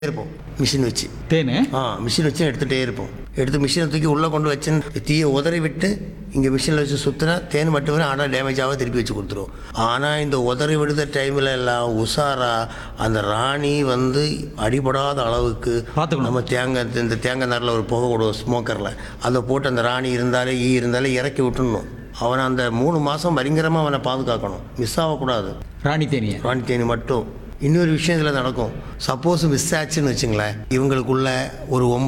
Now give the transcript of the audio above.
இருப்போம் மிஷின் வச்சு தேனு ஆ மிஷின் வச்சு எடுத்துகிட்டே இருப்போம் எடுத்து மிஷினை தூக்கி உள்ளே கொண்டு வச்சு தீயை உதறி விட்டு இங்கே மிஷினில் வச்சு சுற்றினா தேன் மட்டும் வரும் ஆனால் டேமேஜ் ஆக திருப்பி வச்சு கொடுத்துரும் ஆனால் இந்த உதறி விடுத டைமில் எல்லாம் உஷாரா அந்த ராணி வந்து அடிபடாத அளவுக்கு பார்த்துக்கணும். நம்ம தேங்காய் இந்த தேங்காய் நாரில் ஒரு புகை விடுவோம் ஸ்மோக்கரில் அதை போட்டு அந்த ராணி இருந்தாலே ஈ இருந்தாலே இறக்கி விட்டுடணும் அவனை அந்த மூணு மாதம் பயங்கரமாக அவனை பாதுகாக்கணும் மிஸ் ஆகக்கூடாது ராணி தேனியை ராணி தேனி மட்டும் இன்னொரு விஷயம் இதில் நடக்கும் சப்போஸ் மிஸ் ஆச்சுன்னு வச்சுங்களேன் இவங்களுக்குள்ள ஒரு ஒன்பது